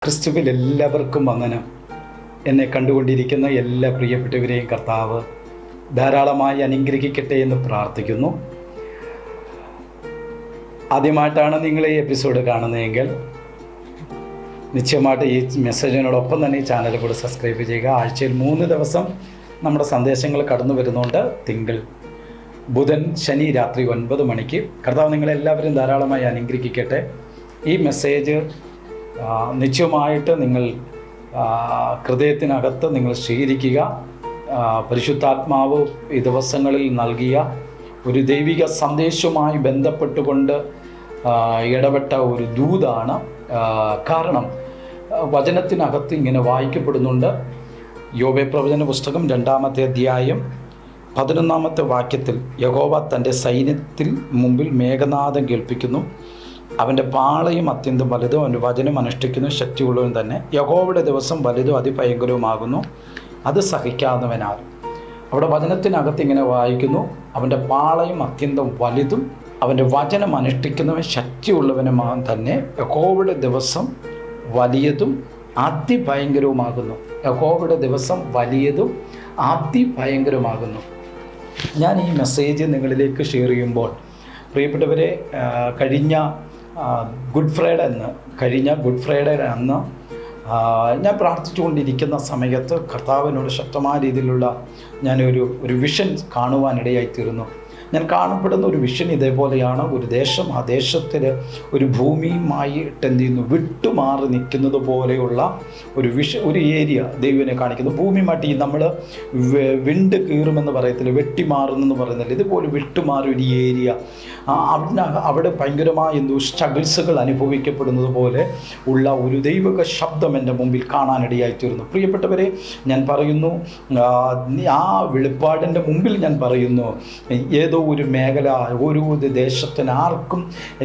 ക്രിസ്തുവിൽ എല്ലാവർക്കും വന്ദനം എന്നെ കണ്ടുകൊണ്ടിരിക്കുന്ന എല്ലാ പ്രിയപ്പെട്ടവരെയും കർത്താവ് ധാരാളമായി അനുഗ്രഹിക്കട്ടെ എന്ന് പ്രാർത്ഥിക്കുന്നു ആദ്യമായിട്ടാണ് നിങ്ങൾ ഈ എപ്പിസോഡ് കാണുന്നതെങ്കിൽ നിശ്ചയമായിട്ട് ഈ മെസ്സേജിനോടൊപ്പം തന്നെ ഈ ചാനൽ കൂടെ സബ്സ്ക്രൈബ് ചെയ്യുക ആഴ്ചയിൽ മൂന്ന് ദിവസം നമ്മുടെ സന്ദേശങ്ങൾ കടന്നു വരുന്നുണ്ട് തിങ്കൾ ബുധൻ ശനി രാത്രി ഒൻപത് മണിക്ക് കർത്താവ് നിങ്ങളെല്ലാവരും ധാരാളമായി അനുഗ്രഹിക്കട്ടെ ഈ മെസ്സേജ് ആ, നിശ്ചയമായിട്ട് നിങ്ങൾ ആ, ഹൃദയത്തിനകത്ത് നിങ്ങൾ സ്വീകരിക്കുക ആ, പരിശുദ്ധാത്മാവ് ഈ ദിവസങ്ങളിൽ നൽകിയ ഒരു ദൈവിക സന്ദേശവുമായി ബന്ധപ്പെട്ടുകൊണ്ട് ആ, ഇടപെട്ട ഒരു ദൂതാണ് ആ, കാരണം ആ, വചനത്തിനകത്ത് ഇങ്ങനെ വായിക്കപ്പെടുന്നുണ്ട് യോബെ പ്രവചന പുസ്തകം രണ്ടാമത്തെ അധ്യായം പതിനൊന്നാമത്തെ വാക്യത്തിൽ യഹോവ തൻ്റെ സൈന്യത്തിൽ മുമ്പിൽ മേഘനാഥം കേൾപ്പിക്കുന്നു അവൻ്റെ പാളയും അത്യന്തം വലുതും അവൻ്റെ വചനം അനുഷ്ഠിക്കുന്നു ശക്തിയുള്ളവൻ തന്നെ യഹോവയുടെ ദിവസം വലുതും അതിഭയങ്കരവുമാകുന്നു അത് സഹിക്കാവുന്നവനാൽ അവിടെ വചനത്തിനകത്ത് ഇങ്ങനെ വായിക്കുന്നു അവൻ്റെ പാളയും അത്യന്തം വലുതും അവൻ്റെ വചനം അനുഷ്ഠിക്കുന്നവൻ ശക്തിയുള്ളവനുമാ തന്നെ യഹോവയുടെ ദിവസം വലിയതും അതിഭയങ്കരവുമാകുന്നു യഹോവയുടെ ദിവസം വലിയതും അതിഭയങ്കരമാകുന്നു ഞാൻ ഈ മെസ്സേജ് നിങ്ങളിലേക്ക് ഷെയർ ചെയ്യുമ്പോൾ പ്രിയപ്പെട്ടവരെ ആ, കഴിഞ്ഞ ആ, ഗുഡ് ഫ്രൈഡേ അന്ന് കഴിഞ്ഞ ഗുഡ് ഫ്രൈഡേ അന്ന് ആ, ഞാൻ പ്രാർത്ഥിച്ചുകൊണ്ടിരിക്കുന്ന സമയത്ത് കർത്താവിനോട് ശക്തമായ രീതിയിലുള്ള ഞാനൊരു ഒരു വിഷൻ കാണുവാനിടയായിത്തീർന്നു ഞാൻ കാണപ്പെടുന്ന ഒരു വിഷൻ ഇതേപോലെയാണ് ഒരു ദേശം ആ ദേശത്തിൽ ഒരു ഭൂമിയുമായിട്ട് എന്ത് ചെയ്യുന്നു വിട്ടുമാറി നിൽക്കുന്നത് പോലെയുള്ള ഒരു വിഷ ഒരു ഏരിയ ദൈവനെ കാണിക്കുന്നു ഭൂമിയുമായിട്ട് ഈ നമ്മൾ വിണ്ട് കീറുമെന്ന് പറയത്തില്ല വെട്ടിമാറുന്നെന്ന് പറയുന്നില്ല ഇതുപോലെ വിട്ടുമാറി ഒരു ഏരിയ അവിടെ അവിടെ ഭയങ്കരമായ എന്തോ സ്ട്രഗിൾസുകൾ അനുഭവിക്കപ്പെടുന്നത് പോലെ ഉള്ള ഒരു ദൈവിക ശബ്ദം എൻ്റെ മുമ്പിൽ കാണാനിടയായിത്തീർന്നു പ്രിയപ്പെട്ടവരെ ഞാൻ പറയുന്നു ആ, ആ വെളിപ്പാടിൻ്റെ മുമ്പിൽ ഞാൻ പറയുന്നു ഏതോ ഒരു മേഖല ഒരു ദേശത്തിന് ആർക്കും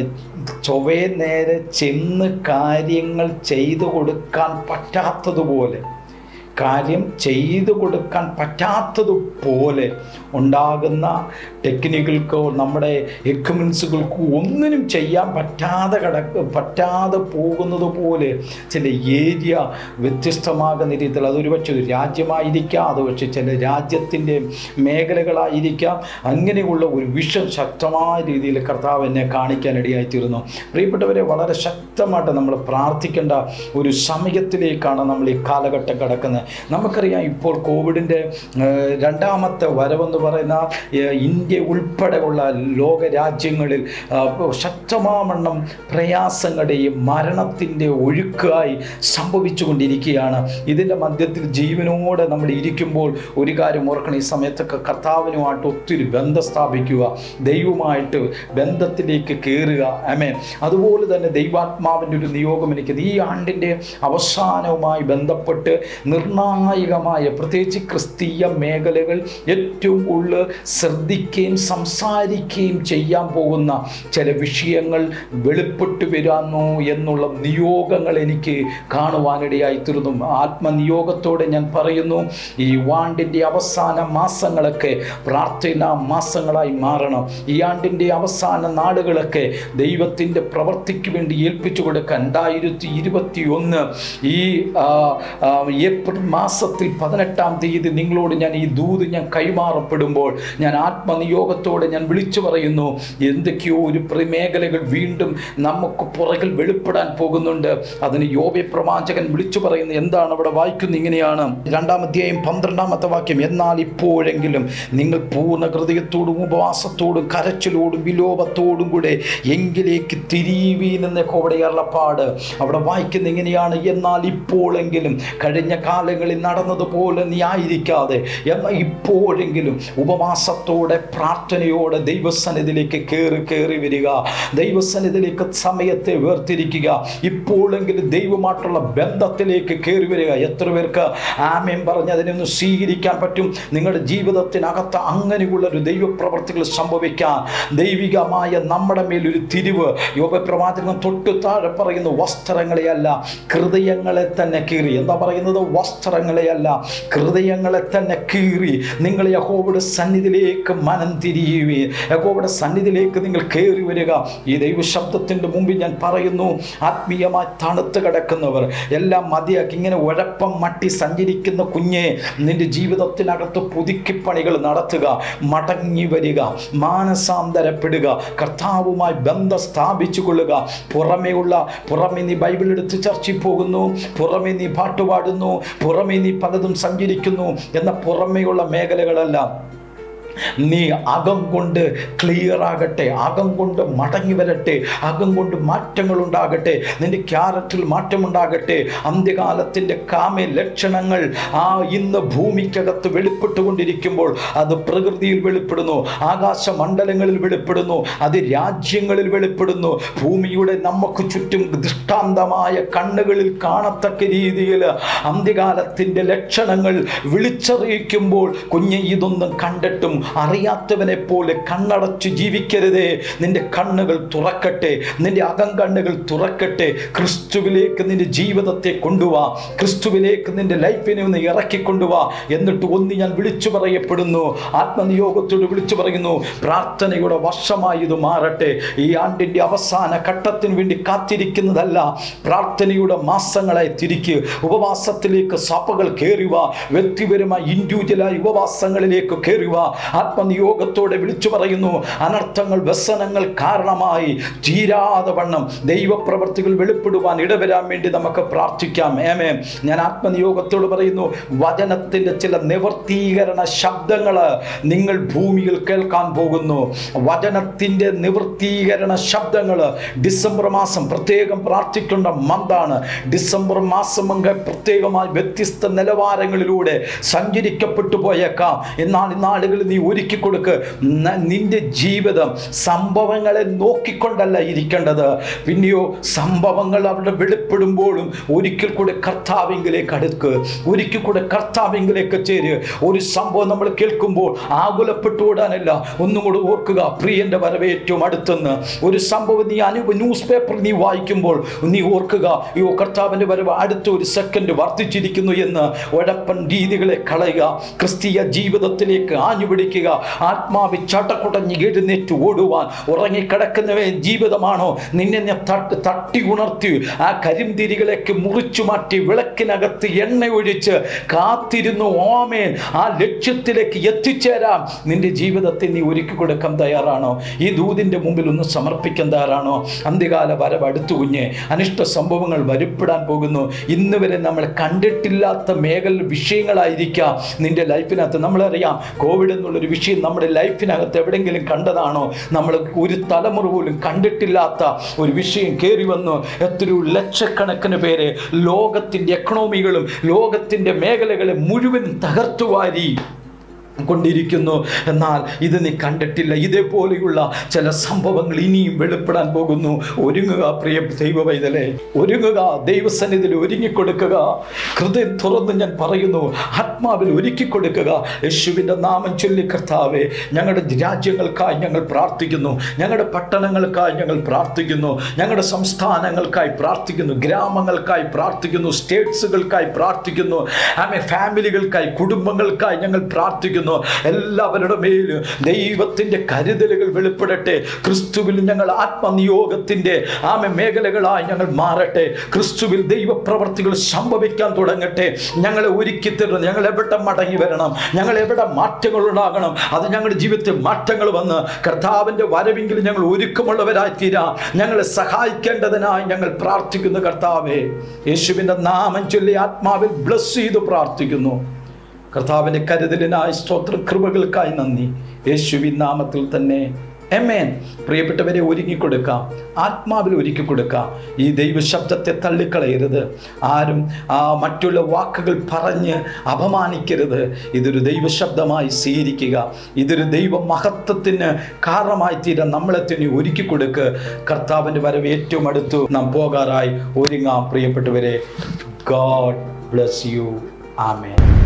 ചൊവ്വേ നേരെ ചെന്ന് കാര്യങ്ങൾ ചെയ്തു കൊടുക്കാൻ പറ്റാത്തതുപോലെ കാര്യം ചെയ്തു കൊടുക്കാൻ പറ്റാത്തതുപോലെ ഉണ്ടാകുന്ന ടെക്നിക്കുകൾക്കോ നമ്മുടെ എക്യുപ്മെൻസുകൾക്കോ ഒന്നിനും ചെയ്യാൻ പറ്റാതെ കിടക്ക പറ്റാതെ പോകുന്നത് പോലെ ചില ഏരിയ വ്യത്യസ്തമാകുന്ന രീതിയിൽ അതൊരു പക്ഷേ ഒരു രാജ്യമായിരിക്കാം അത് പക്ഷേ ചില രാജ്യത്തിൻ്റെ മേഖലകളായിരിക്കാം അങ്ങനെയുള്ള ഒരു വിഷം ശക്തമായ രീതിയിൽ കർത്താവ് എന്നെ കാണിക്കാനിടയായിത്തീരുന്നു പ്രിയപ്പെട്ടവരെ വളരെ ശക്തമായിട്ട് നമ്മൾ പ്രാർത്ഥിക്കേണ്ട ഒരു സമയത്തിലേക്കാണ് നമ്മൾ ഈ കാലഘട്ടം കിടക്കുന്നത് നമുക്കറിയാം ഇപ്പോൾ കോവിഡിൻ്റെ ഏഹ്, രണ്ടാമത്തെ വരവെന്ന് പറയുന്ന ഏഹ്, ഇന്ത്യ ഉൾപ്പെടെയുള്ള ലോക രാജ്യങ്ങളിൽ ആഹ്, ശക്തമാവണ്ണം പ്രയാസങ്ങളുടെയും മരണത്തിൻ്റെ ഒഴുക്കായി സംഭവിച്ചുകൊണ്ടിരിക്കുകയാണ് ഇതിൻ്റെ മധ്യത്തിൽ ജീവനോടെ നമ്മൾ ഇരിക്കുമ്പോൾ ഒരു കാര്യം ഓർക്കണം ഈ സമയത്തൊക്കെ കർത്താവിനുമായിട്ട് ഒത്തിരി ബന്ധം സ്ഥാപിക്കുക ദൈവമായിട്ട് ബന്ധത്തിലേക്ക് കയറുക അമേൻ അതുപോലെ തന്നെ ദൈവാത്മാവിൻ്റെ ഒരു നിയോഗം എനിക്ക് ഈ ആണ്ടിൻ്റെ അവസാനവുമായി ബന്ധപ്പെട്ട് നിർണായകമായ പ്രത്യേകിച്ച് ക്രിസ്തീയ മേഖലകൾ ഏറ്റവും കൂടുതൽ ശ്രദ്ധിക്കുകയും സംസാരിക്കുകയും ചെയ്യാൻ പോകുന്ന ചില വിഷയങ്ങൾ വെളിപ്പെട്ട് വരാന്നു എന്നുള്ള നിയോഗങ്ങൾ എനിക്ക് കാണുവാനിടയായിത്തീർന്നു ആത്മനിയോഗത്തോടെ ഞാൻ പറയുന്നു ഈ വാണ്ടിൻ്റെ അവസാന മാസങ്ങളൊക്കെ പ്രാർത്ഥന മാസങ്ങളായി മാറണം ഈ ആണ്ടിൻ്റെ അവസാന നാളുകളൊക്കെ ദൈവത്തിൻ്റെ പ്രവൃത്തിക്ക് വേണ്ടി ഏൽപ്പിച്ചു കൊടുക്കാൻ രണ്ടായിരത്തി ഇരുപത്തി ഒന്ന് ഈ ആ, ആ, ഏപ്രിൽ മാസത്തിൽ പതിനെട്ടാം തീയതി നിങ്ങളോട് ഞാൻ ഈ ദൂത് ഞാൻ കൈമാറപ്പെടുമ്പോൾ ഞാൻ ആത്മനിയോഗത്തോടെ ഞാൻ വിളിച്ചു പറയുന്നു എന്തൊക്കെയോ ഒരു മേഖലകൾ വീണ്ടും നമുക്ക് പുറകിൽ വെളിപ്പെടാൻ പോകുന്നുണ്ട് അതിന് യോബെ പ്രവാചകൻ വിളിച്ചു പറയുന്നത് എന്താണ് അവിടെ വായിക്കുന്നത് ഇങ്ങനെയാണ് രണ്ടാം അധ്യായം പന്ത്രണ്ടാമത്തെ വാക്യം എന്നാൽ ഇപ്പോഴെങ്കിലും നിങ്ങൾ പൂർണ്ണ ഹൃദയത്തോടും ഉപവാസത്തോടും കരച്ചിലോടും വിലോപത്തോടും കൂടെ എങ്കിലേക്ക് തിരിവീനെന്ന് അവിടെ അള്ളപ്പാട് അവിടെ വായിക്കുന്ന ഇങ്ങനെയാണ് എന്നാൽ ഇപ്പോഴെങ്കിലും കഴിഞ്ഞ കാലങ്ങളിൽ നടന്നതുപോലെ നീ ആയിരിക്കാതെ എന്നാൽ ഇപ്പോഴെങ്കിലും ഉപവാസത്തോടെ പ്രാർത്ഥനയോടെ ദൈവസന്നിധിയിലേക്ക് കയറി കയറി വരിക ദൈവസന്നിധിയിലേക്ക് സമയത്തെ വേർതിരിക്കുക ഇപ്പോഴെങ്കിലും ദൈവമായിട്ടുള്ള ബന്ധത്തിലേക്ക് കയറി വരിക എത്ര പേർക്ക് ആമയം പറഞ്ഞ് അതിനൊന്ന് സ്വീകരിക്കാൻ പറ്റും നിങ്ങളുടെ ജീവിതത്തിനകത്ത് അങ്ങനെയുള്ള ഒരു ദൈവപ്രവർത്തികൾ സംഭവിക്കാൻ ദൈവികമായ നമ്മുടെ മേലൊരു തിരിവ് യോഗ പ്രവാചകൻ തൊട്ട് താഴെ പറയുന്നു വസ്ത്രങ്ങളെയല്ല ഹൃദയങ്ങളെ തന്നെ കീറി എന്താ പറയുന്നത് വസ്ത്രങ്ങളെയല്ല ഹൃദയങ്ങളെ തന്നെ കീറി നിങ്ങൾ യഹോവയുടെ സന്നിധിയിലേക്ക് മനം മനം തിരിയുകയും യഹോവയുടെ സന്നിധിയിലേക്ക് നിങ്ങൾ കയറി വരിക ഈ ദൈവശബ്ദത്തിൻ്റെ മുമ്പിൽ ഞാൻ പറയുന്നു ആത്മീയമായി തണുത്ത് കിടക്കുന്നവർ എല്ലാം മതിയാക്കി ഇങ്ങനെ ഉഴപ്പം മട്ടി സഞ്ചരിക്കുന്ന കുഞ്ഞെ നിന്റെ ജീവിതത്തിനകത്ത് പുതുക്കിപ്പണികൾ നടത്തുക മടങ്ങി വരിക മാനസാന്തരപ്പെടുക കർത്താവുമായി ബന്ധം സ്ഥാപിച്ചു കൊള്ളുക പുറമേയുള്ള പുറമെ നീ ബൈബിൾ എടുത്ത് ചർച്ചയിൽ പോകുന്നു പുറമെ നീ പാട്ട് പാടുന്നു പുറമെ നീ പലതും സഞ്ചരിക്കുന്നു എന്ന പുറമേയുള്ള മേഖലകളെല്ലാം നീ അകം കൊണ്ട് ക്ലിയർ ആകട്ടെ അകം കൊണ്ട് മടങ്ങി വരട്ടെ അകം കൊണ്ട് മാറ്റങ്ങൾ ഉണ്ടാകട്ടെ നിന്റെ ക്യാരക്ടറിൽ മാറ്റമുണ്ടാകട്ടെ അന്ത്യകാലത്തിൻ്റെ കാമ ലക്ഷണങ്ങൾ ആ ഇന്ന് ഭൂമിക്കകത്ത് വെളിപ്പെട്ടുകൊണ്ടിരിക്കുമ്പോൾ അത് പ്രകൃതിയിൽ വെളിപ്പെടുന്നു ആകാശമണ്ഡലങ്ങളിൽ വെളിപ്പെടുന്നു അത് രാജ്യങ്ങളിൽ വെളിപ്പെടുന്നു ഭൂമിയുടെ നമുക്ക് ചുറ്റും ദൃഷ്ടാന്തമായ കണ്ണുകളിൽ കാണത്തക്ക രീതിയിൽ അന്ത്യകാലത്തിൻ്റെ ലക്ഷണങ്ങൾ വിളിച്ചറിയിക്കുമ്പോൾ കുഞ്ഞെ ഇതൊന്നും കണ്ടിട്ടും അറിയാത്തവനെ പോലെ കണ്ണടച്ച് ജീവിക്കരുതേ നിന്റെ കണ്ണുകൾ തുറക്കട്ടെ നിന്റെ അകം കണ്ണുകൾ തുറക്കട്ടെ ക്രിസ്തുവിലേക്ക് നിന്റെ ജീവിതത്തെ കൊണ്ടുവാ ക്രിസ്തുവിലേക്ക് നിന്റെ ലൈഫിനെ ഒന്ന് ഇറക്കിക്കൊണ്ടുവാ എന്നിട്ട് ഒന്ന് ഞാൻ വിളിച്ചു പറയപ്പെടുന്നു ആത്മനിയോഗത്തോട് വിളിച്ചു പറയുന്നു പ്രാർത്ഥനയുടെ വർഷമായി ഇത് മാറട്ടെ ഈ ആണ്ടിൻ്റെ അവസാന ഘട്ടത്തിന് വേണ്ടി കാത്തിരിക്കുന്നതല്ല പ്രാർത്ഥനയുടെ മാസങ്ങളായി തിരിക്ക് ഉപവാസത്തിലേക്ക് സഭകൾ കയറുക വ്യക്തിപരമായി ഇൻഡിവിജ്വലായി ഉപവാസങ്ങളിലേക്ക് കയറുക ആത്മനിയോഗത്തോടെ വിളിച്ചു പറയുന്നു അനർത്ഥങ്ങൾ വ്യസനങ്ങൾ കാരണമായി തീരാതെ വണ്ണം ദൈവപ്രവർത്തികൾ വെളിപ്പെടുവാൻ ഇടവരാൻ വേണ്ടി നമുക്ക് പ്രാർത്ഥിക്കാം ഏമേ ഞാൻ ആത്മനിയോഗത്തോട് പറയുന്നു വചനത്തിൻ്റെ ചില നിവർത്തീകരണ ശബ്ദങ്ങൾ നിങ്ങൾ ഭൂമിയിൽ കേൾക്കാൻ പോകുന്നു വചനത്തിൻ്റെ നിവൃത്തീകരണ ശബ്ദങ്ങൾ ഡിസംബർ മാസം പ്രത്യേകം പ്രാർത്ഥിക്കേണ്ട മന്താണ് ഡിസംബർ മാസം അങ്ങ് പ്രത്യേകമായി വ്യത്യസ്ത നിലവാരങ്ങളിലൂടെ സഞ്ചരിക്കപ്പെട്ടു പോയേക്കാം എന്നാൽ ഇന്നാളുകളിൽ നീ ഒരുക്കി കൊടുക്ക് ന- നിന്റെ ജീവിതം സംഭവങ്ങളെ നോക്കിക്കൊണ്ടല്ല ഇരിക്കേണ്ടത് പിന്നെയോ സംഭവങ്ങൾ അവിടെ വെളിപ്പെടുമ്പോഴും ഒരിക്കൽ കൂടെ കർത്താവിങ്കിലേക്ക് അടുക്ക് ഒരിക്കൽ കൂടെ കർത്താവിങ്കിലേക്ക് ചേര് ഒരു സംഭവം നമ്മൾ കേൾക്കുമ്പോൾ ആകുലപ്പെട്ടു ഓടാനല്ല ഒന്നും കൂടെ ഓർക്കുക പ്രിയന്റെ വരവ് ഏറ്റവും അടുത്തെന്ന് ഒരു സംഭവം നീ അനു ന്യൂസ് പേപ്പർ നീ വായിക്കുമ്പോൾ നീ ഓർക്കുക ഈ കർത്താവിന്റെ വരവ് അടുത്ത ഒരു സെക്കൻഡ് വർദ്ധിച്ചിരിക്കുന്നു എന്ന് ഉഴപ്പൻ രീതികളെ കളയുക ക്രിസ്തീയ ജീവിതത്തിലേക്ക് ആഞ്ഞു പിടിക്കുക ആത്മാവി ചട്ടക്കുടഞ്ഞ് എഴുന്നേറ്റ് ഓടുവാൻ ഉറങ്ങിക്കിടക്കുന്നവേ ജീവിതമാണോ നിന്നെ ഞാൻ തട്ട് തട്ടി ഉണർത്തി ആ കരിന്തിരികളേക്ക് മുറിച്ചു മാറ്റി വിളക്കിനകത്ത് എണ്ണ ഒഴിച്ച് കാത്തിരുന്നു ഓമേൻ ആ ലക്ഷ്യത്തിലേക്ക് എത്തിച്ചേരാം നിന്റെ ജീവിതത്തെ നീ ഒരുക്കി കൊടുക്കാൻ തയ്യാറാണോ ഈ ദൂതിൻ്റെ മുമ്പിൽ ഒന്ന് സമർപ്പിക്കാൻ തയ്യാറാണോ അന്ത്യകാല വരവ് അടുത്തു കുഞ്ഞ് അനിഷ്ട സംഭവങ്ങൾ വരുപ്പെടാൻ പോകുന്നു ഇന്ന് വരെ നമ്മൾ കണ്ടിട്ടില്ലാത്ത മേഖല വിഷയങ്ങളായിരിക്കാം നിന്റെ ലൈഫിനകത്ത് നമ്മളറിയാം കോവിഡ് എന്നുള്ളൊരു വിഷയം നമ്മുടെ ലൈഫിനകത്ത് എവിടെയെങ്കിലും കണ്ടതാണോ നമ്മൾ ഒരു തലമുറ പോലും കണ്ടിട്ടില്ലാത്ത ഒരു വിഷയം കയറി വന്നു എത്രയോ ലക്ഷക്കണക്കിന് പേര് ലോകത്തിൻ്റെ എക്കണോമികളും ലോകത്തിൻ്റെ മേഖലകളെ മുഴുവൻ തകർത്തുവാരി കൊണ്ടിരിക്കുന്നു എന്നാൽ ഇത് നീ കണ്ടിട്ടില്ല ഇതേപോലെയുള്ള ചില സംഭവങ്ങൾ ഇനിയും വെളിപ്പെടാൻ പോകുന്നു ഒരുങ്ങുക പ്രിയ ദൈവ പൈതലേ ഒരുങ്ങുക ദൈവസന്നിധിയിൽ ഒരുങ്ങിക്കൊടുക്കുക ഹൃദയം തുറന്ന് ഞാൻ പറയുന്നു ആത്മാവിൽ ഒരുക്കിക്കൊടുക്കുക യേശുവിൻ്റെ നാമം ചൊല്ലി കർത്താവേ ഞങ്ങളുടെ രാജ്യങ്ങൾക്കായി ഞങ്ങൾ പ്രാർത്ഥിക്കുന്നു ഞങ്ങളുടെ പട്ടണങ്ങൾക്കായി ഞങ്ങൾ പ്രാർത്ഥിക്കുന്നു ഞങ്ങളുടെ സംസ്ഥാനങ്ങൾക്കായി പ്രാർത്ഥിക്കുന്നു ഗ്രാമങ്ങൾക്കായി പ്രാർത്ഥിക്കുന്നു സ്റ്റേറ്റ്സുകൾക്കായി പ്രാർത്ഥിക്കുന്നു ആമേ ഫാമിലികൾക്കായി കുടുംബങ്ങൾക്കായി ഞങ്ങൾ പ്രാർത്ഥിക്കുന്നു എല്ലാവരുടെ മേൽ ദൈവത്തിൻ്റെ കരുതലുകൾ വെളിപ്പെടട്ടെ ക്രിസ്തുവിൽ ഞങ്ങൾ ആത്മനിയോഗത്തിൻ്റെ ആമെ മേഖലകളായി ഞങ്ങൾ മാറട്ടെ ക്രിസ്തുവിൽ ദൈവപ്രവർത്തികൾ സംഭവിക്കാൻ തുടങ്ങട്ടെ ഞങ്ങളെ ഒരുക്കി തരുന്നു ഞങ്ങൾ എവിടെ മടങ്ങി വരണം ഞങ്ങൾ എവിടെ മാറ്റങ്ങൾ ഉണ്ടാകണം അത് ഞങ്ങളുടെ ജീവിതത്തിൽ മാറ്റങ്ങൾ വന്ന് കർത്താവിൻ്റെ വരവെങ്കിൽ ഞങ്ങൾ ഒരുക്കമുള്ളവരായി തീരാം ഞങ്ങളെ സഹായിക്കേണ്ടതിനായി ഞങ്ങൾ പ്രാർത്ഥിക്കുന്നു കർത്താവേ യേശുവിൻ്റെ നാമം ചൊല്ലി ആത്മാവിൽ ബ്ലസ് ചെയ്ത് പ്രാർത്ഥിക്കുന്നു കർത്താവിൻ്റെ കരുതലിനായി സ്തോത്ര കൃപകൾക്കായി നന്ദി യേശുവിൻ നാമത്തിൽ തന്നെ എമേൻ പ്രിയപ്പെട്ടവരെ ഒരുങ്ങിക്കൊടുക്കാം ആത്മാവിൽ ഒരുക്കി കൊടുക്കാം ഈ ദൈവശബ്ദത്തെ തള്ളിക്കളയരുത് ആരും ആ മറ്റുള്ള വാക്കുകൾ പറഞ്ഞ് അപമാനിക്കരുത് ഇതൊരു ദൈവശബ്ദമായി സ്വീകരിക്കുക ഇതൊരു ദൈവ മഹത്വത്തിന് കാരണമായി തീരാൻ നമ്മളെ തന്നെ ഒരുക്കി കൊടുക്ക് കർത്താവിൻ്റെ വരവ് ഏറ്റവും അടുത്തു നാം പോകാറായി ഒരുങ്ങാം പ്രിയപ്പെട്ടവരെ ഗോഡ് ബ്ലസ് യു ആമേൻ